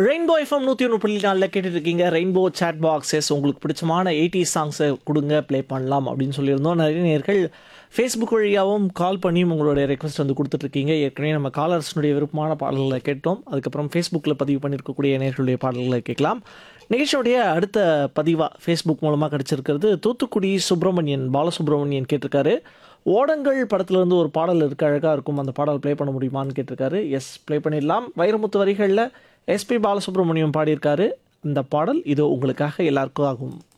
rainbow FM நூற்றி ஒன்று புள்ளி நாலில் கேட்டுட்டு இருக்கீங்க ரெயின்போ சேட் பாக்ஸஸ் உங்களுக்கு பிடிச்சமான எயிட்டி சாங்ஸை கொடுங்க ப்ளே பண்ணலாம் அப்படின்னு சொல்லியிருந்தோம் நிறைய நேர்கள் ஃபேஸ்புக் வழியாகவும் கால் பண்ணியும் உங்களுடைய ரெக்வஸ்ட் வந்து கொடுத்துட்ருக்கீங்க ஏற்கனவே நம்ம காலர்ஸ்னுடைய விருப்பமான பாடல்களை கேட்டோம் அதுக்கப்புறம் ஃபேஸ்புக்கில் பதிவு பண்ணியிருக்கக்கூடிய நேர்களுடைய பாடல்களை கேட்கலாம் நிகழ்ச்சியுடைய அடுத்த பதிவாக ஃபேஸ்புக் மூலமாக கிடச்சிருக்கிறது தூத்துக்குடி சுப்பிரமணியன் பாலசுப்ரமணியன் கேட்டிருக்காரு ஓடங்கள் படத்துலேருந்து ஒரு பாடல் இருக்கு அழகாக இருக்கும் அந்த பாடல் ப்ளே பண்ண முடியுமான்னு கேட்டிருக்காரு எஸ் ப்ளே பண்ணிடலாம் வைரமுத்து வரிகளில் எஸ்பி பாலசுப்ரமணியம் பாடியிருக்காரு இந்த பாடல் இது உங்களுக்காக எல்லாருக்கும் ஆகும்